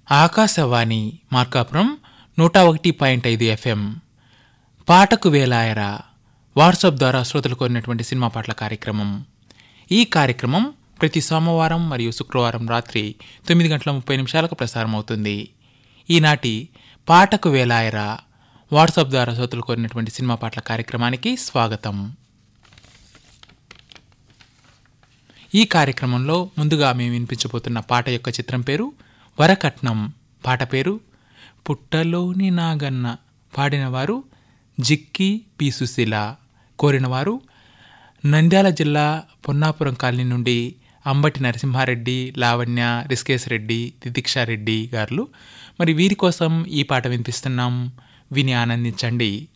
ఆకాశవాణి మార్కాపురం నూట ఒకటి పాయింట్ ఐదు ఎఫ్ఎం పాటకు వేలాయరా వాట్సాప్ ద్వారా శ్రోతలు కోరినటువంటి సినిమా పాటల కార్యక్రమం ఈ కార్యక్రమం ప్రతి సోమవారం మరియు శుక్రవారం రాత్రి తొమ్మిది గంటల ముప్పై నిమిషాలకు ప్రసారం అవుతుంది ఈనాటి పాటకు వేలాయరా వాట్సాప్ ద్వారా శ్రోతలు కోరినటువంటి సినిమా పాటల కార్యక్రమానికి స్వాగతం ఈ కార్యక్రమంలో ముందుగా మేము వినిపించబోతున్న పాట యొక్క చిత్రం పేరు వరకట్నం పాట పేరు పుట్టలోని నాగన్న పాడినవారు జిక్కి పి సుశీల కోరినవారు నంద్యాల జిల్లా పొన్నాపురం కాలనీ నుండి అంబటి నరసింహారెడ్డి లావణ్య రిస్కేశ్ రెడ్డి తితిక్షారెడ్డి గారు మరి వీరి కోసం ఈ పాట వినిపిస్తున్నాం విని ఆనందించండి